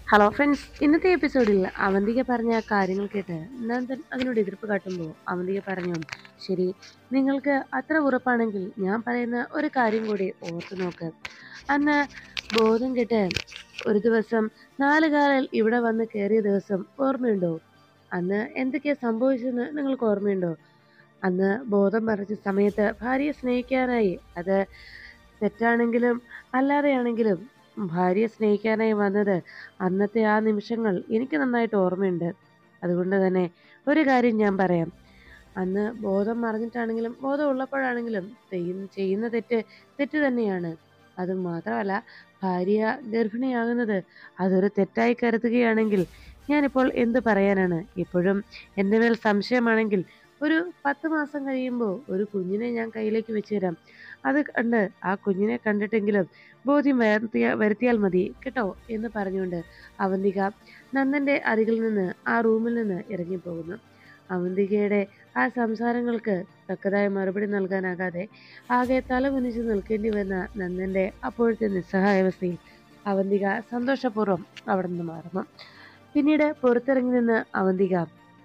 hello friends ഇന്നത്തെ എപ്പിസോഡിൽ അവന്തിക പറഞ്ഞ കാര്യങ്ങൾ കേട്ട് നന്ദൻ അതിനോട് എതിർപ്പ് കാട്ടുമ്പോൾ അവന്തിക പറഞ്ഞു ശരി നിങ്ങൾക്ക് അത്ര ഉറപ്പാണെങ്കിൽ ഞാൻ പറയുന്ന ഒരു കാര്യം കൂടി ഓർത്തു നോക്ക് അന്ന് ബോധം കെട്ട് ഒരു ദിവസം നാല് കാലിൽ ഇവിടെ വന്ന് കയറിയ ദിവസം ഓർമ്മയുണ്ടോ അന്ന് എന്തൊക്കെയാ സംഭവിച്ചതെന്ന് നിങ്ങൾക്ക് ഓർമ്മയുണ്ടോ അന്ന് ബോധം മറിച്ച സമയത്ത് ഭാര്യയെ സ്നേഹിക്കാനായി അത് തെറ്റാണെങ്കിലും അല്ലാതെയാണെങ്കിലും ഭാര്യയെ സ്നേഹിക്കാനായി വന്നത് അന്നത്തെ ആ നിമിഷങ്ങൾ എനിക്ക് നന്നായിട്ട് ഓർമ്മയുണ്ട് അതുകൊണ്ട് തന്നെ ഒരു കാര്യം ഞാൻ പറയാം അന്ന് ബോധം മറിഞ്ഞിട്ടാണെങ്കിലും ബോധം ഉള്ളപ്പോഴാണെങ്കിലും ചെയ്യുന്ന ചെയ്യുന്ന തെറ്റ് തെറ്റ് തന്നെയാണ് അത് മാത്രമല്ല ഭാര്യ ഗർഭിണിയാകുന്നത് അതൊരു തെറ്റായി കരുതുകയാണെങ്കിൽ ഞാനിപ്പോൾ എന്ത് പറയാനാണ് ഇപ്പോഴും എൻ്റെ മേൽ സംശയമാണെങ്കിൽ ഒരു പത്ത് മാസം കഴിയുമ്പോൾ ഒരു കുഞ്ഞിനെ ഞാൻ കയ്യിലേക്ക് വെച്ച് തരാം അത് കണ്ട് ആ കുഞ്ഞിനെ കണ്ടിട്ടെങ്കിലും ബോധ്യം വരുത്തിയ വരുത്തിയാൽ മതി കേട്ടോ എന്ന് പറഞ്ഞുകൊണ്ട് അവന്തിക നന്ദന്റെ അരികിൽ നിന്ന് ആ റൂമിൽ നിന്ന് ഇറങ്ങിപ്പോകുന്നു അവന്തികയുടെ ആ സംസാരങ്ങൾക്ക് തക്കതായ മറുപടി നൽകാനാകാതെ ആകെ തലകുനിച്ച് നിൽക്കേണ്ടി വന്ന നന്ദന്റെ അപ്പോഴത്തെ നിസ്സഹായാവസ്ഥയിൽ അവന്തിക സന്തോഷപൂർവ്വം അവിടെ നിന്ന് മാറുന്നു പിന്നീട് പുറത്തിറങ്ങി നിന്ന് അവന്തിക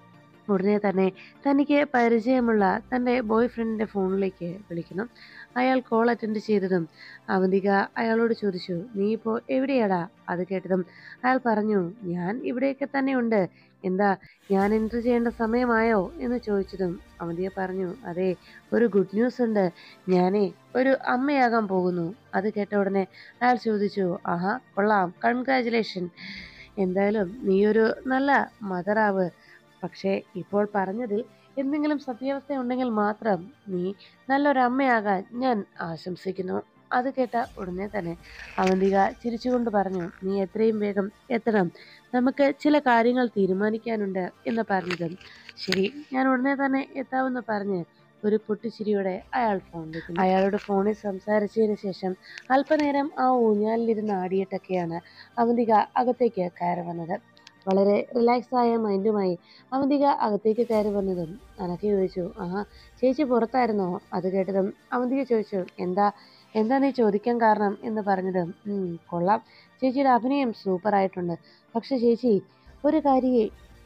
ഉടനെ തന്നെ തനിക്ക് പരിചയമുള്ള തൻ്റെ ബോയ് ഫ്രണ്ടിൻ്റെ ഫോണിലേക്ക് വിളിക്കുന്നു അയാൾ കോൾ അറ്റൻഡ് ചെയ്തതും അവന്തിക അയാളോട് ചോദിച്ചു നീ ഇപ്പോൾ എവിടെയാടാ അത് കേട്ടതും അയാൾ പറഞ്ഞു ഞാൻ ഇവിടെയൊക്കെ തന്നെ ഉണ്ട് എന്താ ഞാൻ എൻട്രി ചെയ്യേണ്ട സമയമായോ എന്ന് ചോദിച്ചതും അവന്തിക പറഞ്ഞു അതെ ഒരു ഗുഡ് ന്യൂസ് ഉണ്ട് ഞാനേ ഒരു അമ്മയാകാൻ പോകുന്നു അത് കേട്ട ഉടനെ അയാൾ ചോദിച്ചു ആഹാ കൊള്ളാം കൺഗ്രാചുലേഷൻ എന്തായാലും നീയൊരു നല്ല മദറാവ് പക്ഷേ ഇപ്പോൾ പറഞ്ഞതിൽ എന്തെങ്കിലും സത്യാവസ്ഥ ഉണ്ടെങ്കിൽ മാത്രം നീ നല്ലൊരു അമ്മയാകാൻ ഞാൻ ആശംസിക്കുന്നു അത് കേട്ട ഉടനെ തന്നെ അവന്തിക ചിരിച്ചുകൊണ്ട് പറഞ്ഞു നീ എത്രയും വേഗം എത്തണം നമുക്ക് ചില കാര്യങ്ങൾ തീരുമാനിക്കാനുണ്ട് എന്ന് പറഞ്ഞത് ശരി ഞാൻ ഉടനെ തന്നെ എത്താമെന്ന് പറഞ്ഞ് ഒരു പൊട്ടിച്ചിരിയോടെ അയാൾ ഫോൺ വിളിക്കുന്നു അയാളുടെ ഫോണിൽ സംസാരിച്ചതിന് ശേഷം അല്പനേരം ആ ഊഞ്ഞാലിലിരുന്ന് ആടിയിട്ടൊക്കെയാണ് അവന്തിക അകത്തേക്ക് കയറി വന്നത് വളരെ റിലാക്സ് ആയ മൈൻഡുമായി അവന്തിക അകത്തേക്ക് കയറി വന്നതും അനക്ക് ചോദിച്ചു ആഹാ ചേച്ചി പുറത്തായിരുന്നോ അത് കേട്ടതും അവന്തിക ചോദിച്ചു എന്താ എന്താ നീ ചോദിക്കാൻ കാരണം എന്ന് പറഞ്ഞതും "ഉം, കൊള്ളാം ചേച്ചിയുടെ അഭിനയം സൂപ്പർ ആയിട്ടുണ്ട് പക്ഷെ ചേച്ചി ഒരു കാര്യമേ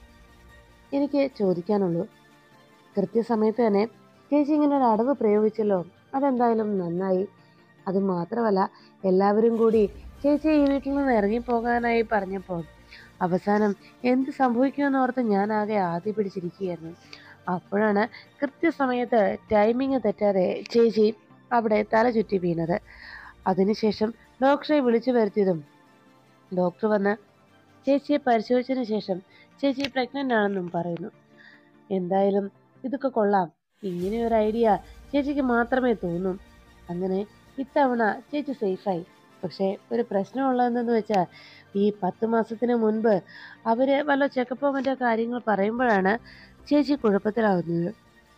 എനിക്ക് ചോദിക്കാനുള്ളൂ കൃത്യസമയത്ത് തന്നെ ചേച്ചി ഇങ്ങനെ ഒരു അടവ് പ്രയോഗിച്ചല്ലോ അതെന്തായാലും നന്നായി അത് മാത്രമല്ല എല്ലാവരും കൂടി ചേച്ചി ഈ വീട്ടിൽ നിന്ന് ഇറങ്ങിപ്പോകാനായി പറഞ്ഞപ്പോൾ അവസാനം എന്ത് സംഭവിക്കുമെന്ന് ഓർത്ത് ഞാൻ ആകെ ആദ്യ പിടിച്ചിരിക്കുകയായിരുന്നു അപ്പോഴാണ് കൃത്യസമയത്ത് ടൈമിങ് തെറ്റാതെ ചേച്ചി അവിടെ തല ചുറ്റി വീണത് അതിനുശേഷം ഡോക്ടറെ വിളിച്ചു വരുത്തിയതും ഡോക്ടർ വന്ന് ചേച്ചിയെ പരിശോധിച്ചതിന് ശേഷം ചേച്ചി പ്രഗ്നൻ്റ് ആണെന്നും പറയുന്നു എന്തായാലും ഇതൊക്കെ കൊള്ളാം ഇങ്ങനെ ഒരു ഐഡിയ ചേച്ചിക്ക് മാത്രമേ തോന്നൂ അങ്ങനെ ഇത്തവണ ചേച്ചി സേഫായി പക്ഷേ ഒരു പ്രശ്നമുള്ളതെന്ന് വെച്ചാൽ ഈ പത്ത് മാസത്തിന് മുൻപ് അവര് വല്ല ചെക്കപ്പോ മറ്റോ കാര്യങ്ങൾ പറയുമ്പോഴാണ് ചേച്ചി കുഴപ്പത്തിലാവുന്നത്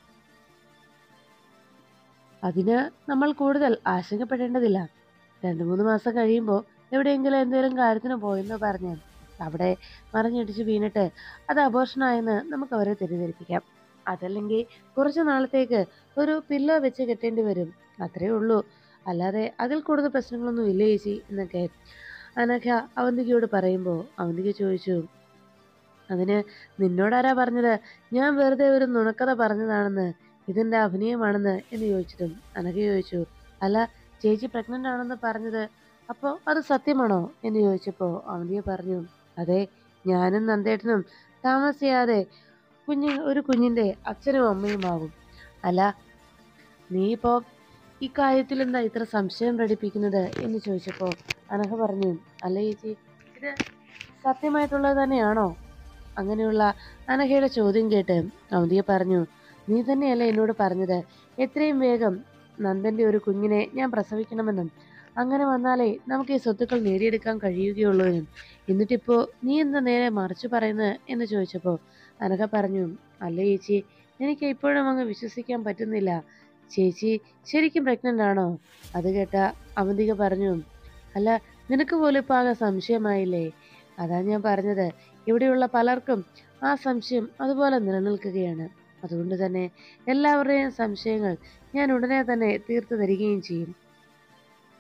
അതിന് നമ്മൾ കൂടുതൽ ആശങ്കപ്പെടേണ്ടതില്ല രണ്ടു മൂന്ന് മാസം കഴിയുമ്പോൾ എവിടെയെങ്കിലും എന്തെങ്കിലും കാര്യത്തിന് പോയെന്ന് പറഞ്ഞ് അവിടെ മറിഞ്ഞിടിച്ച് വീണിട്ട് അത് അബോഷനായെന്ന് നമുക്ക് അവരെ തെറ്റിദ്ധരിപ്പിക്കാം അതല്ലെങ്കിൽ കുറച്ച് നാളത്തേക്ക് ഒരു പില്ലോ വെച്ച് കെട്ടേണ്ടി വരും അത്രേ ഉള്ളൂ അല്ലാതെ അതിൽ കൂടുതൽ പ്രശ്നങ്ങളൊന്നും ഇല്ല ചേച്ചി എന്നൊക്കെ അനഘ അവന്തികയോട് പറയുമ്പോൾ അവന്തിക ചോദിച്ചു അതിന് നിന്നോടാരാ പറഞ്ഞത് ഞാൻ വെറുതെ ഒരു നുണക്കഥ പറഞ്ഞതാണെന്ന് ഇതെന്റെ അഭിനയമാണെന്ന് എന്ന് ചോദിച്ചതും അനഘ ചോദിച്ചു അല്ല ചേച്ചി പ്രഗ്നന്റ് ആണെന്ന് പറഞ്ഞത് അപ്പോൾ അത് സത്യമാണോ എന്ന് ചോദിച്ചപ്പോൾ അവന്തിക പറഞ്ഞു അതെ ഞാനും നന്ദേട്ടനും താമസിയാതെ കുഞ്ഞ് ഒരു കുഞ്ഞിന്റെ അച്ഛനും അമ്മയുമാകും അല്ല നീ ഇപ്പോ ഇക്കാര്യത്തിൽ എന്താ ഇത്ര സംശയം പ്രകടിപ്പിക്കുന്നത് എന്ന് ചോദിച്ചപ്പോൾ അനഘ പറഞ്ഞു അല്ല ചേച്ചി ഇത് സത്യമായിട്ടുള്ളത് തന്നെയാണോ അങ്ങനെയുള്ള അനഘയുടെ ചോദ്യം കേട്ട് അവന്തിക പറഞ്ഞു നീ തന്നെയല്ലേ എന്നോട് പറഞ്ഞത് എത്രയും വേഗം നന്ദന്റെ ഒരു കുഞ്ഞിനെ ഞാൻ പ്രസവിക്കണമെന്നും അങ്ങനെ വന്നാലേ നമുക്ക് ഈ സ്വത്തുക്കൾ നേടിയെടുക്കാൻ കഴിയുകയുള്ളൂ എന്നും എന്നിട്ടിപ്പോ നീ എന്താ നേരെ മറിച്ചു പറയുന്നത് എന്ന് ചോദിച്ചപ്പോൾ അനഘ പറഞ്ഞു അല്ല ചേച്ചി എനിക്ക് ഇപ്പോഴും അങ്ങ് വിശ്വസിക്കാൻ പറ്റുന്നില്ല ചേച്ചി ശരിക്കും പ്രഗ്നന്റ് ആണോ അത് കേട്ട അവന്തിക പറഞ്ഞു അല്ല നിനക്ക് പോലും ഇപ്പൊ ആകെ സംശയമായില്ലേ അതാ ഞാൻ പറഞ്ഞത് ഇവിടെയുള്ള പലർക്കും ആ സംശയം അതുപോലെ നിലനിൽക്കുകയാണ് അതുകൊണ്ട് തന്നെ എല്ലാവരുടെയും സംശയങ്ങൾ ഞാൻ ഉടനെ തന്നെ തീർത്തു തരികയും ചെയ്യും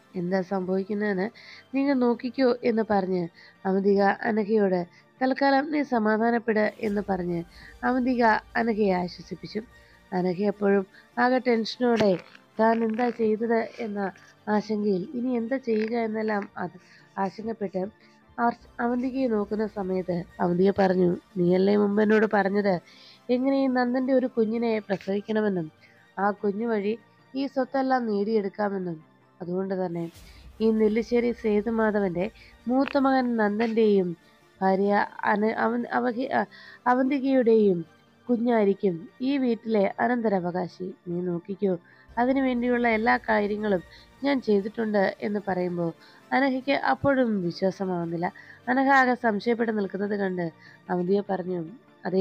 എന്താ സംഭവിക്കുന്നതെന്ന് നിങ്ങൾ നോക്കിക്കോ എന്ന് പറഞ്ഞ് അവന്തിക അനഘയോട് തൽക്കാലം നീ സമാധാനപ്പെട് എന്ന് പറഞ്ഞ് അവന്തിക അനഘയെ ആശ്വസിപ്പിച്ചു അനഘ എപ്പോഴും ആകെ ടെൻഷനോടെ താൻ എന്താ ചെയ്തത് എന്ന ആശങ്കയിൽ ഇനി എന്താ ചെയ്യുക എന്നെല്ലാം അത് ആശങ്കപ്പെട്ട് ആർ- അവന്തികയെ നോക്കുന്ന സമയത്ത് അവന്തിക പറഞ്ഞു നീയല്ലേ മുമ്പ് എന്നോട് പറഞ്ഞത് എങ്ങനെയും നന്ദന്റെ ഒരു കുഞ്ഞിനെ പ്രസവിക്കണമെന്നും ആ കുഞ്ഞു വഴി ഈ സ്വത്തെല്ലാം നേടിയെടുക്കാമെന്നും അതുകൊണ്ട് തന്നെ ഈ നെല്ലിശ്ശേരി സേതുമാധവന്റെ മൂത്ത മകൻ നന്ദന്റെയും ഭാര്യ അന അവൻ അവഹി അ- അവന്തികയുടെയും കുഞ്ഞായിരിക്കും ഈ വീട്ടിലെ അനന്തരാവകാശി നീ നോക്കിക്കോ അതിനു വേണ്ടിയുള്ള എല്ലാ കാര്യങ്ങളും ഞാൻ ചെയ്തിട്ടുണ്ട് എന്ന് പറയുമ്പോൾ അനഘയ്ക്ക് അപ്പോഴും വിശ്വാസമാവുന്നില്ല അനഘ ആകെ സംശയപ്പെട്ട് നിൽക്കുന്നത് കണ്ട് അവന്തിയെ പറഞ്ഞു അതെ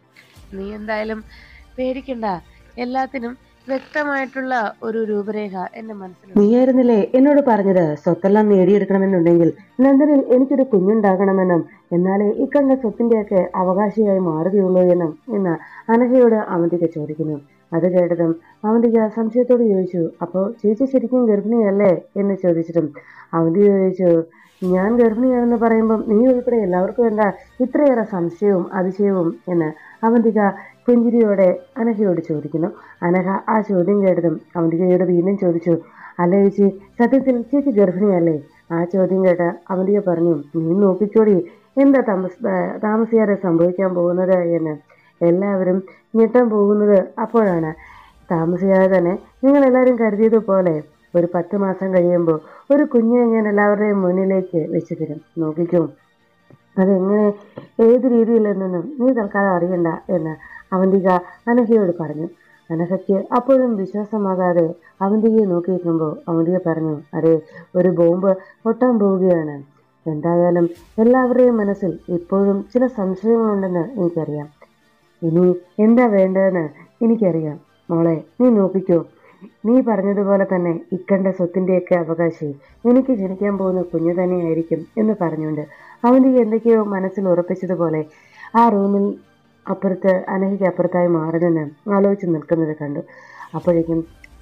നീ എന്തായാലും പേടിക്കണ്ട എല്ലാത്തിനും വ്യക്തമായിട്ടുള്ള ഒരു രൂപരേഖ എന്റെ മനസ്സിലുണ്ട് നീയായിരുന്നില്ലേ എന്നോട് പറഞ്ഞത് സ്വത്തെല്ലാം നേടിയെടുക്കണമെന്നുണ്ടെങ്കിൽ നന്ദനിൽ എനിക്കൊരു കുഞ്ഞുണ്ടാകണമെന്നും എന്നാലേ ഇക്കണ്ട സ്വത്തിന്റെയൊക്കെ അവകാശിയായി മാറുകയുള്ളൂ എന്നും എന്ന് അനഘയോട് അവന്തിക ചോദിക്കുന്നു അത് കേട്ടതും അവന്തിക സംശയത്തോട് ചോദിച്ചു അപ്പോ ചേച്ചി ശരിക്കും ഗർഭിണിയല്ലേ എന്ന് ചോദിച്ചിട്ടും അവന്തിക ചോദിച്ചു ഞാൻ ഗർഭിണിയാണെന്ന് പറയുമ്പം നീ ഉൾപ്പെടെ എല്ലാവർക്കും എന്താ ഇത്രയേറെ സംശയവും അതിശയവും എന്ന് അവന്തിക പുഞ്ചിരിയോടെ അനഘയോട് ചോദിക്കുന്നു അനഘ ആ ചോദ്യം കേട്ടതും അവന്തികയോട് വീണ്ടും ചോദിച്ചു അല്ല ചേച്ചി സത്യത്തിൽ ചേച്ചി ഗർഭിണിയല്ലേ ആ ചോദ്യം കേട്ട് അവന്തിക പറഞ്ഞു നീ നോക്കിക്കോടി എന്താ താമസ താമസിയാതെ സംഭവിക്കാൻ പോകുന്നത് എന്ന് എല്ലാവരും ഞെട്ടാൻ പോകുന്നത് അപ്പോഴാണ് താമസിയാതെ തന്നെ നിങ്ങൾ എല്ലാവരും കരുതിയതുപോലെ ഒരു പത്ത് മാസം കഴിയുമ്പോൾ ഒരു കുഞ്ഞിനെ ഞാൻ എല്ലാവരുടെയും മുന്നിലേക്ക് വെച്ച് തരും നോക്കിക്കോ അതെങ്ങനെ ഏത് രീതിയിലെന്നൊന്നും നീ തൽക്കാലം അറിയണ്ട എന്ന് അവന്തിക അനഘയോട് പറഞ്ഞു അനഘയ്ക്ക് അപ്പോഴും വിശ്വാസമാകാതെ അവന്തികയെ നോക്കിയിരിക്കുമ്പോൾ അവന്തിക പറഞ്ഞു അതെ ഒരു ബോംബ് പൊട്ടാൻ പോവുകയാണ് എന്തായാലും എല്ലാവരുടെയും മനസ്സിൽ ഇപ്പോഴും ചില സംശയങ്ങളുണ്ടെന്ന് എനിക്കറിയാം ഇനി എന്താ വേണ്ടതെന്ന് എനിക്കറിയാം മോളെ നീ നോക്കിക്കോ നീ പറഞ്ഞതുപോലെ തന്നെ ഇക്കണ്ട സ്വത്തിന്റെയൊക്കെ അവകാശി എനിക്ക് ജനിക്കാൻ പോകുന്ന കുഞ്ഞു തന്നെയായിരിക്കും എന്ന് പറഞ്ഞുകൊണ്ട് അവന്തിക എന്തൊക്കെയോ മനസ്സിൽ ഉറപ്പിച്ചതുപോലെ ആ റൂമിൽ അപ്പുറത്ത് അനഘയ്ക്ക് അപ്പുറത്തായി മാറി നിന്ന് ആലോചിച്ച് നിൽക്കുന്നത് കണ്ടു അപ്പോഴേക്കും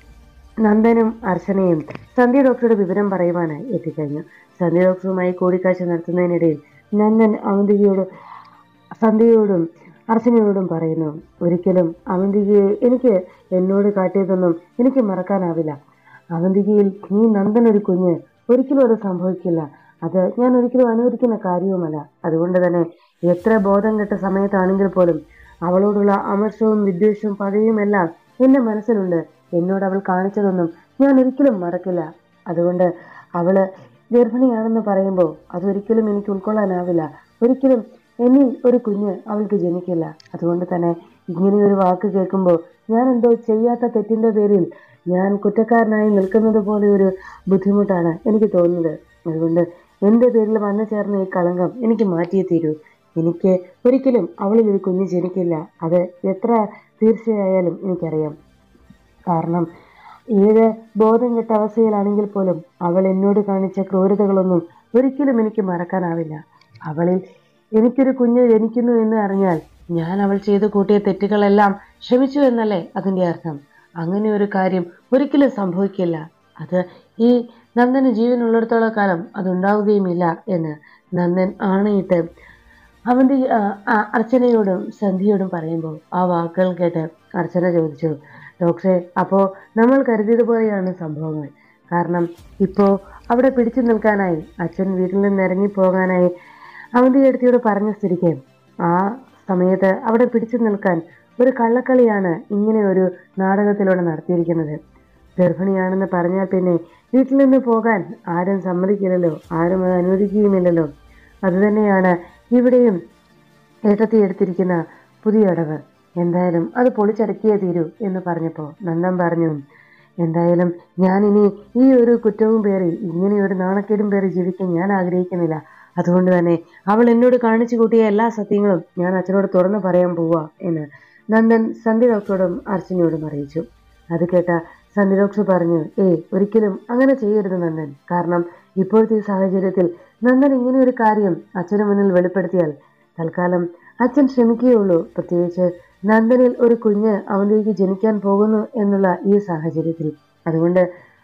നന്ദനും അർച്ചനയും സന്ധ്യ ഡോക്ടറുടെ വിവരം പറയുവാനായി എത്തിക്കഴിഞ്ഞു സന്ധ്യ ഡോക്ടറുമായി കൂടിക്കാഴ്ച നടത്തുന്നതിനിടയിൽ നന്ദൻ അവന്തികയോട് സന്ധ്യയോടും അർച്ചനയോടും പറയുന്നു ഒരിക്കലും അവന്തികയെ എനിക്ക് എന്നോട് കാട്ടിയതൊന്നും എനിക്ക് മറക്കാനാവില്ല അവന്തികയിൽ നീ നന്ദൻ ഒരു കുഞ്ഞ് ഒരിക്കലും അത് സംഭവിക്കില്ല അത് ഞാൻ ഒരിക്കലും അനുവദിക്കുന്ന കാര്യവുമല്ല അതുകൊണ്ട് തന്നെ എത്ര ബോധം കെട്ട സമയത്താണെങ്കിൽ പോലും അവളോടുള്ള അമർഷവും വിദ്വേഷവും പകയും എല്ലാം എന്റെ മനസ്സിലുണ്ട് എന്നോട് അവൾ കാണിച്ചതൊന്നും ഞാൻ ഒരിക്കലും മറക്കില്ല അതുകൊണ്ട് അവള് ഗർഭിണിയാണെന്ന് പറയുമ്പോൾ അതൊരിക്കലും എനിക്ക് ഉൾക്കൊള്ളാനാവില്ല ഒരിക്കലും എന്നിൽ ഒരു കുഞ്ഞ് അവൾക്ക് ജനിക്കില്ല അതുകൊണ്ട് തന്നെ ഇങ്ങനെ ഒരു വാക്ക് കേൾക്കുമ്പോൾ ഞാൻ എന്തോ ചെയ്യാത്ത തെറ്റിന്റെ പേരിൽ ഞാൻ കുറ്റക്കാരനായി നിൽക്കുന്നത് പോലെ ഒരു ബുദ്ധിമുട്ടാണ് എനിക്ക് തോന്നുന്നത് അതുകൊണ്ട് എന്റെ പേരിൽ വന്നു ചേർന്ന ഈ കളങ്കം എനിക്ക് മാറ്റിയേ തീരൂ എനിക്ക് ഒരിക്കലും അവളിൽ ഒരു കുഞ്ഞ് ജനിക്കില്ല അത് എത്ര തീർച്ചയായാലും എനിക്കറിയാം കാരണം ഏത് ബോധം കെട്ട അവസ്ഥയിലാണെങ്കിൽ പോലും അവൾ എന്നോട് കാണിച്ച ക്രൂരതകളൊന്നും ഒരിക്കലും എനിക്ക് മറക്കാനാവില്ല അവളിൽ എനിക്കൊരു കുഞ്ഞ് ജനിക്കുന്നു എന്ന് അറിഞ്ഞാൽ ഞാൻ അവൾ ചെയ്തു കൂട്ടിയ തെറ്റുകളെല്ലാം ക്ഷമിച്ചു എന്നല്ലേ അതിന്റെ അർത്ഥം അങ്ങനെ ഒരു കാര്യം ഒരിക്കലും സംഭവിക്കില്ല അത് ഈ നന്ദന് ജീവനുള്ളിടത്തോളം കാലം അതുണ്ടാവുകയുമില്ല എന്ന് നന്ദൻ ആണയിട്ട് അവന്റെ ആ, ആ, അർച്ചനയോടും സന്ധ്യയോടും പറയുമ്പോൾ ആ വാക്കുകൾ കേട്ട് അർച്ചന ചോദിച്ചു ഡോക്ടറെ അപ്പോ നമ്മൾ കരുതിയതുപോലെയാണ് സംഭവങ്ങൾ കാരണം ഇപ്പോ അവിടെ പിടിച്ചു നിൽക്കാനായി അച്ഛൻ വീട്ടിൽ നിന്ന് ഇറങ്ങി പോകാനായി അവന്റെ അടുത്തിയോട് പറഞ്ഞ സ്ഥിതിക്ക് ആ സമയത്ത് അവിടെ പിടിച്ചു നിൽക്കാൻ ഒരു കള്ളക്കളിയാണ് ഇങ്ങനെ ഒരു നാടകത്തിലൂടെ നടത്തിയിരിക്കുന്നത് ഗർഭിണിയാണെന്ന് പറഞ്ഞാൽ പിന്നെ വീട്ടിൽ നിന്ന് പോകാൻ ആരും സമ്മതിക്കില്ലല്ലോ ആരും അത് അനുവദിക്കുകയുമില്ലല്ലോ അതുതന്നെയാണ് ഇവിടെയും ഏട്ടത്തി എടുത്തിരിക്കുന്ന പുതിയ അടവ് എന്തായാലും അത് പൊളിച്ചടക്കിയേ തീരൂ എന്ന് പറഞ്ഞപ്പോൾ നന്ദൻ പറഞ്ഞു എന്തായാലും ഞാൻ ഇനി ഈ ഒരു കുറ്റവും പേറി ഇങ്ങനെ ഒരു നാണക്കേടും പേറി ജീവിക്കാൻ ഞാൻ ആഗ്രഹിക്കുന്നില്ല അതുകൊണ്ട് തന്നെ അവൾ എന്നോട് കാണിച്ചു കൂട്ടിയ എല്ലാ സത്യങ്ങളും ഞാൻ അച്ഛനോട് തുറന്നു പറയാൻ പോവാ എന്ന് നന്ദൻ സന്ധ്യ ഡോക്ടറോടും അർച്ചനയോടും അറിയിച്ചു അത് കേട്ട സന്ധ്യ ഡോക്ടർ പറഞ്ഞു ഏയ് ഒരിക്കലും അങ്ങനെ ചെയ്യരുത് നന്ദൻ കാരണം ഇപ്പോഴത്തെ ഈ സാഹചര്യത്തിൽ നന്ദൻ ഇങ്ങനെ ഒരു കാര്യം അച്ഛന് മുന്നിൽ വെളിപ്പെടുത്തിയാൽ തൽക്കാലം അച്ഛൻ ക്ഷമിക്കുകയുള്ളൂ പ്രത്യേകിച്ച് നന്ദനിൽ ഒരു കുഞ്ഞ് അവനിലേക്ക് ജനിക്കാൻ പോകുന്നു എന്നുള്ള ഈ സാഹചര്യത്തിൽ അതുകൊണ്ട്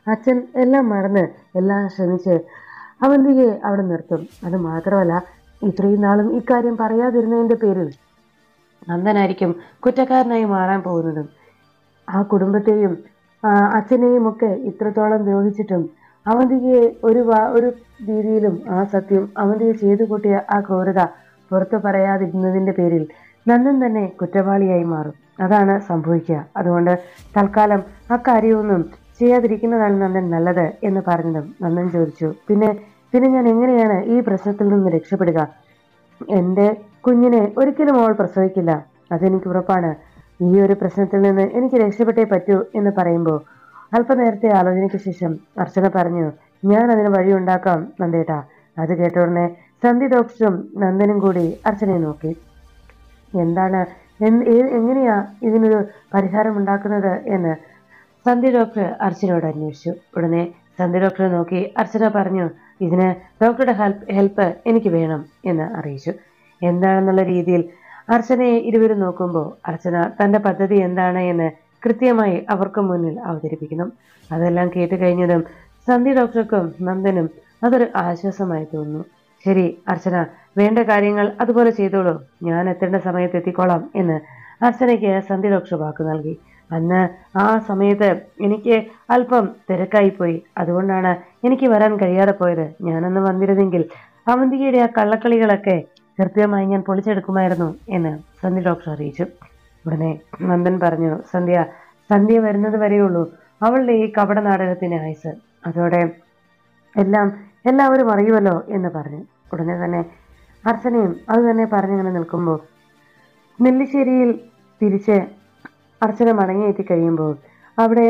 അച്ഛൻ എല്ലാം മറന്ന് എല്ലാം ശ്രമിച്ച് അവന്തികയെ അവിടെ നിർത്തും അത് മാത്രമല്ല ഇത്രയും നാളും ഇക്കാര്യം പറയാതിരുന്നതിന്റെ പേരിൽ നന്ദനായിരിക്കും കുറ്റക്കാരനായി മാറാൻ പോകുന്നതും ആ കുടുംബത്തെയും ആ അച്ഛനെയും ഒക്കെ ഇത്രത്തോളം ദ്രോഹിച്ചിട്ടും അവന്തികയെ ഒരു വാ- ഒരു രീതിയിലും ആ സത്യം അവന്തിക ചെയ്തു കൂട്ടിയ ആ ക്രൂരത പുറത്തു പറയാതിരുന്നതിന്റെ പേരിൽ നന്ദൻ തന്നെ കുറ്റവാളിയായി മാറും അതാണ് സംഭവിക്കുക അതുകൊണ്ട് തൽക്കാലം ആ കാര്യമൊന്നും ചെയ്യാതിരിക്കുന്നതാണ് നന്ദൻ നല്ലത് എന്ന് പറഞ്ഞതും നന്ദൻ ചോദിച്ചു പിന്നെ പിന്നെ ഞാൻ എങ്ങനെയാണ് ഈ പ്രശ്നത്തിൽ നിന്ന് രക്ഷപ്പെടുക എൻ്റെ കുഞ്ഞിനെ ഒരിക്കലും അവൾ പ്രസവിക്കില്ല അതെനിക്ക് ഉറപ്പാണ് ഈ ഒരു പ്രശ്നത്തിൽ നിന്ന് എനിക്ക് രക്ഷപ്പെട്ടേ പറ്റൂ എന്ന് പറയുമ്പോൾ അല്പനേരത്തെ ആലോചനയ്ക്ക് ശേഷം അർച്ചന പറഞ്ഞു ഞാൻ അതിന് വഴിയുണ്ടാക്കാം നന്ദേട്ടാ അത് കേട്ട ഉടനെ സന്ധി ഡോക്ടറും നന്ദനും കൂടി അർച്ചനയെ നോക്കി എന്താണ് എന്ത് ഏ- എങ്ങനെയാ ഇതിനൊരു പരിഹാരം ഉണ്ടാക്കുന്നത് എന്ന് സന്ധ്യ ഡോക്ടർ അർച്ചനയോട് അന്വേഷിച്ചു ഉടനെ സന്ധ്യ ഡോക്ടറെ നോക്കി അർച്ചന പറഞ്ഞു ഇതിന് ഡോക്ടറുടെ ഹെൽപ്പ് ഹെൽപ്പ് എനിക്ക് വേണം എന്ന് അറിയിച്ചു എന്താണെന്നുള്ള രീതിയിൽ അർച്ചനയെ ഇരുവരും നോക്കുമ്പോൾ അർച്ചന തന്റെ പദ്ധതി എന്താണ് എന്ന് കൃത്യമായി അവർക്ക് മുന്നിൽ അവതരിപ്പിക്കുന്നു അതെല്ലാം കേട്ട് കഴിഞ്ഞതും സന്ധ്യ ഡോക്ടർക്കും നന്ദനും അതൊരു ആശ്വാസമായി തോന്നുന്നു ശരി അർച്ചന വേണ്ട കാര്യങ്ങൾ അതുപോലെ ചെയ്തോളൂ ഞാൻ എത്തേണ്ട സമയത്ത് എത്തിക്കോളാം എന്ന് അർച്ചനയ്ക്ക് സന്ധ്യ ഡോക്ടർ വാക്ക് നൽകി അന്ന് ആ സമയത്ത് എനിക്ക് അല്പം തിരക്കായി പോയി അതുകൊണ്ടാണ് എനിക്ക് വരാൻ കഴിയാതെ പോയത് ഞാനന്ന് വന്നിരുന്നെങ്കിൽ അവന്തികയുടെ ആ കള്ളക്കളികളൊക്കെ കൃത്യമായി ഞാൻ പൊളിച്ചെടുക്കുമായിരുന്നു എന്ന് സന്ധ്യ ഡോക്ടർ അറിയിച്ചു ഉടനെ നന്ദൻ പറഞ്ഞു സന്ധ്യ സന്ധ്യ വരുന്നത് വരെയുള്ളൂ അവളുടെ ഈ കപട നാടകത്തിന് ആയുസ് അതോടെ എല്ലാം എല്ലാവരും അറിയുമല്ലോ എന്ന് പറഞ്ഞു ഉടനെ തന്നെ അർച്ചനയും അത് തന്നെ പറഞ്ഞിങ്ങനെ നിൽക്കുമ്പോൾ നെല്ലിശ്ശേരിയിൽ തിരിച്ച് അർച്ചന മടങ്ങിയെത്തി കഴിയുമ്പോൾ അവിടെ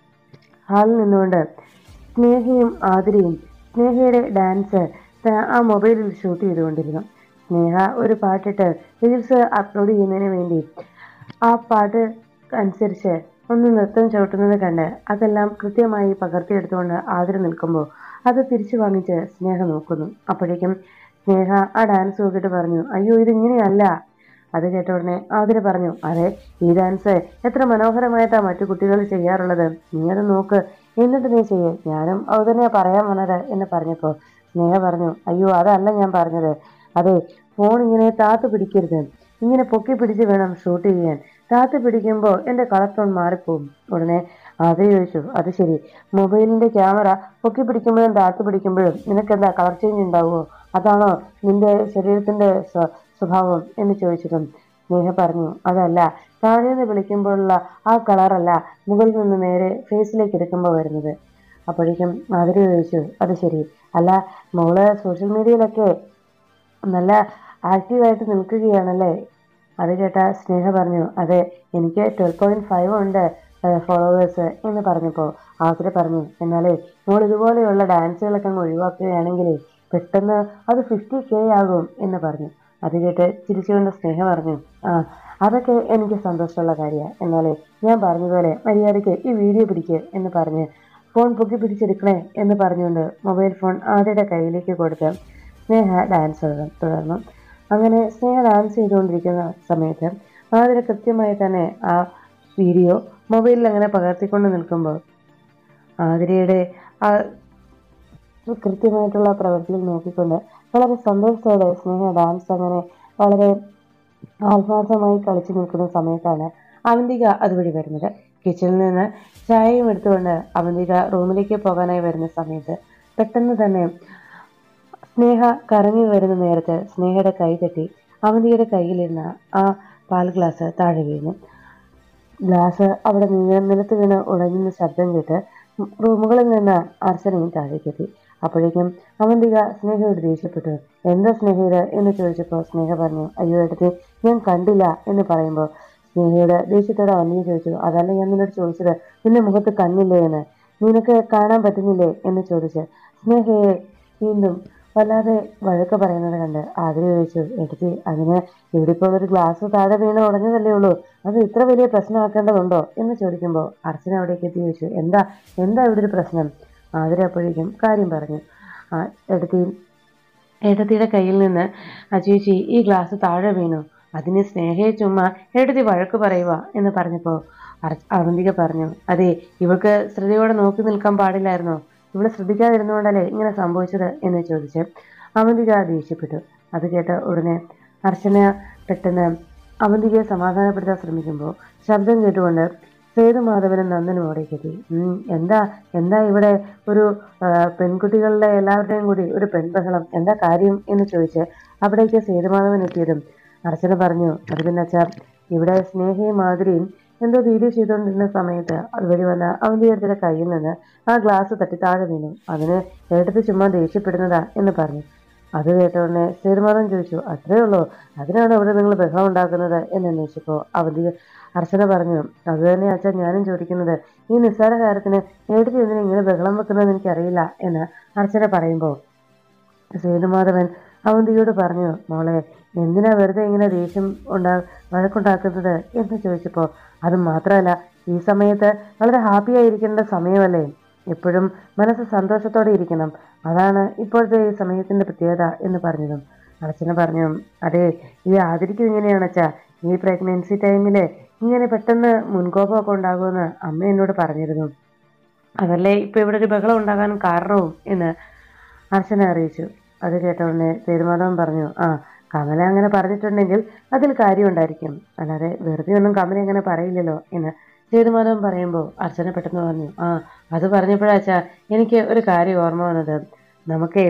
ഹാളിൽ നിന്നുകൊണ്ട് സ്നേഹയും ആതിരയും സ്നേഹയുടെ ഡാൻസ് ത- ആ മൊബൈലിൽ ഷൂട്ട് ചെയ്തുകൊണ്ടിരുന്നു സ്നേഹ ഒരു പാട്ടിട്ട് റീൽസ് അപ്ലോഡ് ചെയ്യുന്നതിന് വേണ്ടി ആ പാട്ട് അനുസരിച്ച് ഒന്ന് നൃത്തം ചവിട്ടുന്നത് കണ്ട് അതെല്ലാം കൃത്യമായി പകർത്തിയെടുത്തുകൊണ്ട് ആതിര നിൽക്കുമ്പോൾ അത് തിരിച്ചു വാങ്ങിച്ച് സ്നേഹ നോക്കുന്നു അപ്പോഴേക്കും സ്നേഹ ആ ഡാൻസ് നോക്കിയിട്ട് പറഞ്ഞു അയ്യോ ഇതിങ്ങനെയല്ല അത് കേട്ട ഉടനെ ആതിര പറഞ്ഞു അതെ ഈ ഡാൻസ് എത്ര മനോഹരമായിട്ടാ മറ്റു കുട്ടികൾ ചെയ്യാറുള്ളത് നീ അത് നോക്ക് എന്നിട്ട് നീ ചെയ്യ് ഞാനും അത് തന്നെയാ പറയാൻ വന്നത് എന്ന് പറഞ്ഞപ്പോൾ സ്നേഹ പറഞ്ഞു അയ്യോ അതല്ല ഞാൻ പറഞ്ഞത് അതെ ഫോൺ ഇങ്ങനെ താത്ത് പിടിക്കരുത് ഇങ്ങനെ പൊക്കി പിടിച്ച് വേണം ഷൂട്ട് ചെയ്യാൻ താത്ത് പിടിക്കുമ്പോൾ എൻ്റെ കളർ ടോൺ മാറിപ്പോകും ഉടനെ ആതിര ചോദിച്ചു അത് ശരി മൊബൈലിന്റെ ക്യാമറ പൊക്കി പിടിക്കുമ്പോഴും താത്ത് പിടിക്കുമ്പോഴും നിനക്കെന്താ കളർ ചേഞ്ച് ഉണ്ടാവുമോ അതാണോ നിന്റെ ശരീരത്തിന്റെ സ്വ- സ്വഭാവം എന്ന് ചോദിച്ചിട്ടും സ്നേഹ പറഞ്ഞു അതല്ല താഴെ നിന്ന് വിളിക്കുമ്പോഴുള്ള ആ കളറല്ല മുകളിൽ നിന്ന് നേരെ ഫേസിലേക്ക് എടുക്കുമ്പോൾ വരുന്നത് അപ്പോഴേക്കും ആതിര ചോദിച്ചു അത് ശരി അല്ല മോള് സോഷ്യൽ മീഡിയയിലൊക്കെ നല്ല ആക്റ്റീവായിട്ട് നിൽക്കുകയാണല്ലേ അത് കേട്ട സ്നേഹ പറഞ്ഞു അതെ എനിക്ക് ട്വൽവ് പോയിന്റ് ഫൈവ് ഉണ്ട് ഫോളോവേഴ്സ് എന്ന് പറഞ്ഞപ്പോൾ ആതിര പറഞ്ഞു എന്നാലേ മോൾ ഇതുപോലെയുള്ള ഡാൻസുകളൊക്കെ അങ്ങ് ഒഴിവാക്കുകയാണെങ്കിൽ പെട്ടെന്ന് അത് ഫിഫ്റ്റി കെ ആകും എന്ന് പറഞ്ഞു അത് കേട്ട് ചിരിച്ചുകൊണ്ട് സ്നേഹ പറഞ്ഞു ആ അതൊക്കെ എനിക്ക് സന്തോഷമുള്ള കാര്യമാണ് എന്നാലേ ഞാൻ പറഞ്ഞതുപോലെ മര്യാദയ്ക്ക് ഈ വീഡിയോ പിടിക്കുക എന്ന് പറഞ്ഞ് ഫോൺ പൊക്കി പിടിച്ചെടുക്കണേ എന്ന് പറഞ്ഞുകൊണ്ട് മൊബൈൽ ഫോൺ ആദ്യയുടെ കയ്യിലേക്ക് കൊടുത്ത് സ്നേഹ ഡാൻസ് തുടർ- തുടർന്നു അങ്ങനെ സ്നേഹ ഡാൻസ് ചെയ്തുകൊണ്ടിരിക്കുന്ന സമയത്ത് ആതിര കൃത്യമായി തന്നെ ആ വീഡിയോ മൊബൈലിൽ അങ്ങനെ പകർത്തിക്കൊണ്ട് നിൽക്കുമ്പോൾ ആതിരയുടെ ആ കൃത്യമായിട്ടുള്ള പ്രവൃത്തിയിൽ നോക്കിക്കൊണ്ട് വളരെ സന്തോഷത്തോടെ സ്നേഹ ഡാൻസ് അങ്ങനെ വളരെ ആത്മാർത്ഥമായി കളിച്ചു നിൽക്കുന്ന സമയത്താണ് അവന്തിക അതുവഴി വരുന്നത് കിച്ചണിൽ നിന്ന് ചായയും എടുത്തുകൊണ്ട് അവന്തിക റൂമിലേക്ക് പോകാനായി വരുന്ന സമയത്ത് പെട്ടെന്ന് തന്നെ സ്നേഹ കറങ്ങി വരുന്ന നേരത്ത് സ്നേഹയുടെ കൈ തട്ടി അവന്തിയുടെ കയ്യിലിരുന്ന ആ പാൽ ഗ്ലാസ് താഴെ വീണു ഗ്ലാസ് അവിടെ നിന്ന് നിലത്ത് വീണ് ഉടഞ്ഞുന്ന ശബ്ദം കേട്ട് റൂമുകളിൽ നിന്ന് അർച്ചനയും താഴേക്കെത്തി അപ്പോഴേക്കും അവന്തിക സ്നേഹയോട് ദേഷ്യപ്പെട്ടു എന്താ സ്നേഹ ഇത് എന്ന് ചോദിച്ചപ്പോൾ സ്നേഹ പറഞ്ഞു അയ്യോ എടുത്ത് ഞാൻ കണ്ടില്ല എന്ന് പറയുമ്പോൾ സ്നേഹയോട് ദേഷ്യത്തോടെ അവന്തിക ചോദിച്ചു അതല്ല ഞാൻ നിന്നോട് ചോദിച്ചത് നിന്റെ മുഖത്ത് കണ്ണില്ലേ എന്ന് നിനക്ക് കാണാൻ പറ്റുന്നില്ലേ എന്ന് ചോദിച്ച് സ്നേഹയെ വീണ്ടും വല്ലാതെ വഴക്ക് പറയുന്നത് കണ്ട് ആതിര ചോദിച്ചു എടുത്തി അതിന് ഇവിടെ ഇപ്പോൾ ഒരു ഗ്ലാസ് താഴെ വീണ് ഉടഞ്ഞതല്ലേ ഉള്ളൂ അത് ഇത്ര വലിയ പ്രശ്നമാക്കേണ്ടതുണ്ടോ എന്ന് ചോദിക്കുമ്പോൾ അർച്ചന അവിടേക്ക് എത്തി ചോദിച്ചു എന്താ എന്താ ഇവിടെ ഒരു പ്രശ്നം ആതിര അപ്പോഴേക്കും കാര്യം പറഞ്ഞു ആ എടുത്തി ഏട്ടത്തിയുടെ കയ്യിൽ നിന്ന് ആ ചേച്ചി ഈ ഗ്ലാസ് താഴെ വീണു അതിന് സ്നേഹയെ ചുമ്മാ ഏട്ടത്തി വഴക്ക് പറയുക എന്ന് പറഞ്ഞപ്പോൾ അർ- അവന്തിക പറഞ്ഞു അതെ ഇവൾക്ക് ശ്രദ്ധയോടെ നോക്കി നിൽക്കാൻ പാടില്ലായിരുന്നോ ഇവള് ശ്രദ്ധിക്കാതിരുന്നുകൊണ്ടല്ലേ ഇങ്ങനെ സംഭവിച്ചത് എന്ന് ചോദിച്ച് അവന്തിക ദേഷ്യപ്പെട്ടു അത് കേട്ട ഉടനെ അർച്ചന പെട്ടെന്ന് അവന്തികയെ സമാധാനപ്പെടുത്താൻ ശ്രമിക്കുമ്പോൾ ശബ്ദം കേട്ടുകൊണ്ട് സേതുമാധവനും നന്ദനും അവിടേക്ക് എത്തി ഉം, എന്താ എന്താ ഇവിടെ ഒരു ആ, പെൺകുട്ടികളുടെ എല്ലാവരുടെയും കൂടി ഒരു പെൺബഹളം എന്താ കാര്യം എന്ന് ചോദിച്ച് അവിടേക്ക് സേതുമാധവൻ എത്തിയതും അർച്ചന പറഞ്ഞു അത് പിന്നെ അച്ഛാ ഇവിടെ സ്നേഹയും മാധുരിയും എന്തോ വീഡിയോ ചെയ്തുകൊണ്ടിരുന്ന സമയത്ത് അതുവഴി വന്ന അവന്റെ അടുത്തിലെ കയ്യിൽ നിന്ന് ആ ഗ്ലാസ് തട്ടി താഴെ വീണു അതിന് ഏട്ടത്ത് ചുമ്മാ ദേഷ്യപ്പെടുന്നതാ എന്ന് പറഞ്ഞു അത് കേട്ട ഉടനെ സേതുമാധവൻ ചോദിച്ചു അത്രേ ഉള്ളൂ അതിനാണ് ഇവിടെ നിങ്ങൾ ബഹളം ഉണ്ടാക്കുന്നത് എന്ന് അന്വേഷിച്ചപ്പോൾ അവധി അർച്ചന പറഞ്ഞു അത് തന്നെ അച്ഛൻ ഞാനും ചോദിക്കുന്നത് ഈ നിസ്സാര കാര്യത്തിന് ഏട്ടത്തി എന്തിനാ ഇങ്ങനെ ബഹളം വെക്കുന്നതെന്ന് എനിക്കറിയില്ല എന്ന് അർച്ചന പറയുമ്പോൾ സേതുമാധവൻ അവന്തിയോട് പറഞ്ഞു മോളെ എന്തിനാ വെറുതെ ഇങ്ങനെ ദേഷ്യം ഉണ്ടാ വഴക്കുണ്ടാക്കുന്നത് എന്ന് ചോദിച്ചപ്പോൾ അത് മാത്രമല്ല ഈ സമയത്ത് വളരെ ഹാപ്പി ആയിരിക്കേണ്ട സമയമല്ലേ എപ്പോഴും മനസ്സ് സന്തോഷത്തോടെ ഇരിക്കണം അതാണ് ഇപ്പോഴത്തെ ഈ സമയത്തിന്റെ പ്രത്യേകത എന്ന് പറഞ്ഞതും അർച്ചന പറഞ്ഞു അതെ ഈ ആദരിക്കും ഇങ്ങനെയാണ് അച്ഛാ ഈ പ്രഗ്നൻസി ടൈമില് ഇങ്ങനെ പെട്ടെന്ന് മുൻകോപമൊക്കെ ഉണ്ടാകുമെന്ന് അമ്മ എന്നോട് പറഞ്ഞിരുന്നു അതല്ലേ ഇപ്പൊ ഇവിടെ ഒരു ബഹളം ഉണ്ടാകാൻ കാരണവും എന്ന് അർച്ചന അറിയിച്ചു അത് കേട്ട ഉടനെ പെരുമാധവൻ പറഞ്ഞു ആ കമല അങ്ങനെ പറഞ്ഞിട്ടുണ്ടെങ്കിൽ അതിൽ കാര്യമുണ്ടായിരിക്കും അല്ലാതെ വെറുതെ ഒന്നും കമല അങ്ങനെ പറയില്ലല്ലോ എന്ന് സേതുമാധവൻ പറയുമ്പോൾ അർച്ചന പെട്ടെന്ന് പറഞ്ഞു ആ അത് പറഞ്ഞപ്പോഴാച്ചാ എനിക്ക് ഒരു കാര്യം ഓർമ്മ വന്നത് നമുക്കേ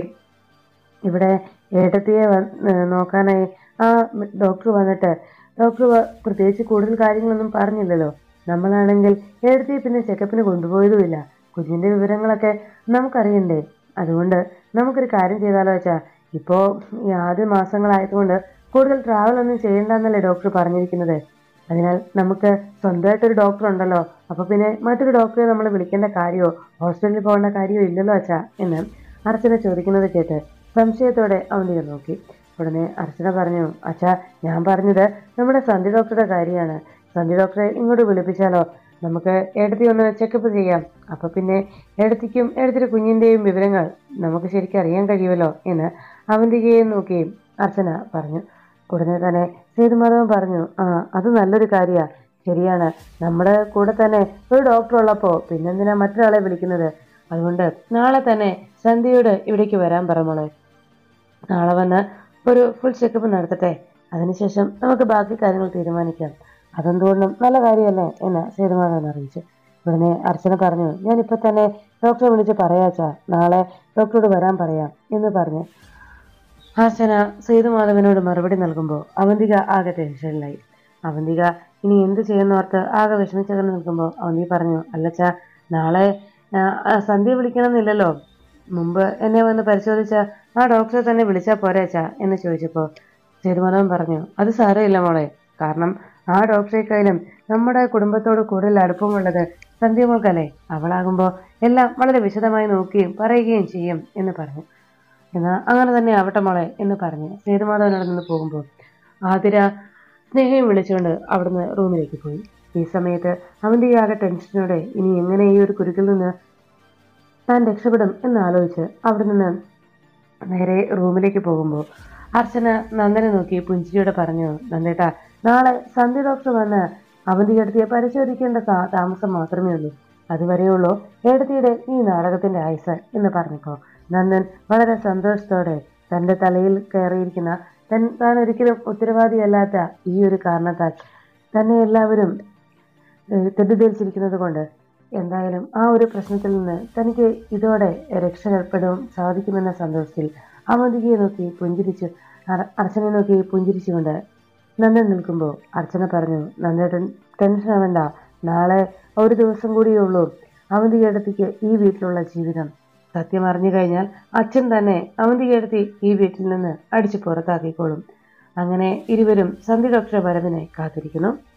ഇവിടെ ഏട്ടത്തിയെ വന്ന് നോക്കാനായി ആ ഡോക്ടർ വന്നിട്ട് ഡോക്ടർ വ- പ്രത്യേകിച്ച് കൂടുതൽ കാര്യങ്ങളൊന്നും പറഞ്ഞില്ലല്ലോ നമ്മളാണെങ്കിൽ ഏട്ടത്തിയെ പിന്നെ ചെക്കപ്പിന് കൊണ്ടുപോയതുമില്ല കുഞ്ഞിന്റെ വിവരങ്ങളൊക്കെ നമുക്കറിയണ്ടേ അതുകൊണ്ട് നമുക്കൊരു കാര്യം ചെയ്താലോ വെച്ചാ ഇപ്പോ ഈ ആദ്യ മാസങ്ങളായതുകൊണ്ട് കൂടുതൽ ട്രാവൽ ഒന്നും ചെയ്യണ്ടെന്നല്ലേ ഡോക്ടർ പറഞ്ഞിരിക്കുന്നത് അതിനാൽ നമുക്ക് സ്വന്തമായിട്ടൊരു ഡോക്ടർ ഉണ്ടല്ലോ അപ്പൊ പിന്നെ മറ്റൊരു ഡോക്ടറെ നമ്മൾ വിളിക്കേണ്ട കാര്യമോ ഹോസ്പിറ്റലിൽ പോകേണ്ട കാര്യമോ ഇല്ലല്ലോ അച്ഛാ എന്ന് അർച്ചന ചോദിക്കുന്നത് കേട്ട് സംശയത്തോടെ അവന്തിക നോക്കി ഉടനെ അർച്ചന പറഞ്ഞു അച്ഛാ ഞാൻ പറഞ്ഞത് നമ്മുടെ സന്ധി ഡോക്ടറുടെ കാര്യമാണ് സന്ധി ഡോക്ടറെ ഇങ്ങോട്ട് വിളിപ്പിച്ചാലോ നമുക്ക് ഏടത്തി ഒന്ന് ചെക്കപ്പ് ചെയ്യാം അപ്പൊ പിന്നെ ഏടത്തിക്കും ഏടത്തിയുടെ കുഞ്ഞിന്റെയും വിവരങ്ങൾ നമുക്ക് ശരിക്കും അറിയാൻ കഴിയുമല്ലോ എന്ന് അവന്തികയെ നോക്കി അർച്ചന പറഞ്ഞു ഉടനെ തന്നെ സേതുമാധവൻ പറഞ്ഞു ആ അത് നല്ലൊരു കാര്യമാണ് ശരിയാണ് നമ്മുടെ കൂടെ തന്നെ ഒരു ഡോക്ടർ ഉള്ളപ്പോ പിന്നെന്തിനാ മറ്റൊരാളെ വിളിക്കുന്നത് അതുകൊണ്ട് നാളെ തന്നെ സന്ധ്യയോട് ഇവിടേക്ക് വരാൻ പറ മോളെ നാളെ വന്ന് ഒരു ഫുൾ ചെക്കപ്പ് നടത്തട്ടെ അതിനുശേഷം നമുക്ക് ബാക്കി കാര്യങ്ങൾ തീരുമാനിക്കാം അതെന്തുകൊണ്ടും നല്ല കാര്യമല്ലേ എന്ന് സേതുമാധവൻ അറിയിച്ചു ഉടനെ അർച്ചന പറഞ്ഞു ഞാൻ ഇപ്പൊ തന്നെ ഡോക്ടറെ വിളിച്ച് പറയാച്ചാ നാളെ ഡോക്ടറോട് വരാൻ പറയാം എന്ന് പറഞ്ഞു അർച്ചന സേതുമാധവനോട് മറുപടി നൽകുമ്പോൾ അവന്തിക ആകെ ടെൻഷനിലായി അവന്തിക ഇനി എന്ത് ചെയ്യുന്നോർത്ത് ആകെ വിഷമിച്ചകന്ന് നിൽക്കുമ്പോൾ അവന്തിക പറഞ്ഞു അല്ലച്ചാ നാളെ ആ, ആ, സന്ധ്യ വിളിക്കണമെന്നില്ലല്ലോ മുമ്പ് എന്നെ വന്ന് പരിശോധിച്ച ആ ഡോക്ടറെ തന്നെ വിളിച്ചാൽ പോരേച്ചാ എന്ന് ചോദിച്ചപ്പോൾ സേതുമാധവൻ പറഞ്ഞു അത് സാരമില്ല മോളെ കാരണം ആ ഡോക്ടറെക്കാളും നമ്മുടെ കുടുംബത്തോട് കൂടുതൽ അടുപ്പമുള്ളത് സന്ധ്യ മോൾക്കല്ലേ അവളാകുമ്പോൾ എല്ലാം വളരെ വിശദമായി നോക്കുകയും പറയുകയും ചെയ്യും എന്ന് പറഞ്ഞു എന്നാൽ അങ്ങനെ തന്നെ ആവട്ടെ മോളെ എന്ന് പറഞ്ഞ് സേതുമാധവനോട് നിന്ന് പോകുമ്പോൾ ആതിര സ്നേഹയും വിളിച്ചുകൊണ്ട് അവിടുന്ന് റൂമിലേക്ക് പോയി ഈ സമയത്ത് അവൻ്റെ ഈ ആകെ ടെൻഷനോടെ ഇനി എങ്ങനെ ഈ ഒരു കുരുക്കിൽ നിന്ന് താൻ രക്ഷപ്പെടും എന്നാലോചിച്ച് അവിടെ നിന്ന് നേരെ റൂമിലേക്ക് പോകുമ്പോൾ അർച്ചന നന്ദനെ നോക്കി പുഞ്ചിരിയോടെ പറഞ്ഞു നന്ദേട്ടാ നാളെ സന്ധ്യ ഡോക്ടർ വന്ന് അവന്തികടുത്തിയെ പരിശോധിക്കേണ്ട താ- താമസം മാത്രമേ ഉള്ളൂ അതുവരെയുള്ളൂ ഏടത്തിയുടെ ഈ നാടകത്തിന്റെ ആയുസ് എന്ന് പറഞ്ഞപ്പോൾ നന്ദൻ വളരെ സന്തോഷത്തോടെ തന്റെ തലയിൽ കയറിയിരിക്കുന്ന തൻ താൻ ഒരിക്കലും ഉത്തരവാദിയല്ലാത്ത ഈ ഒരു കാരണത്താൽ തന്നെ എല്ലാവരും ഏഹ്, തെറ്റിദ്ധരിച്ചിരിക്കുന്നത് കൊണ്ട് എന്തായാലും ആ ഒരു പ്രശ്നത്തിൽ നിന്ന് തനിക്ക് ഇതോടെ രക്ഷപ്പെടും സാധിക്കുമെന്ന സന്തോഷത്തിൽ അവന്തികയെ നോക്കി പുഞ്ചിരിച്ചു അർ- അർച്ചനെ നോക്കി പുഞ്ചിരിച്ചുകൊണ്ട് നന്ദൻ നിൽക്കുമ്പോൾ അർച്ചന പറഞ്ഞു നന്ദേട്ടൻ ടെൻഷൻ ആവണ്ട നാളെ ഒരു ദിവസം കൂടിയേ ഉള്ളൂ അവന്തികേടത്തിക്ക് ഈ വീട്ടിലുള്ള ജീവിതം സത്യം അറിഞ്ഞു കഴിഞ്ഞാൽ അച്ഛൻ തന്നെ അവന്തികേടത്തി ഈ വീട്ടിൽ നിന്ന് അടിച്ചു പുറത്താക്കിക്കോളും അങ്ങനെ ഇരുവരും സന്ധി ഡോക്ടറെ വരവിനെ കാത്തിരിക്കുന്നു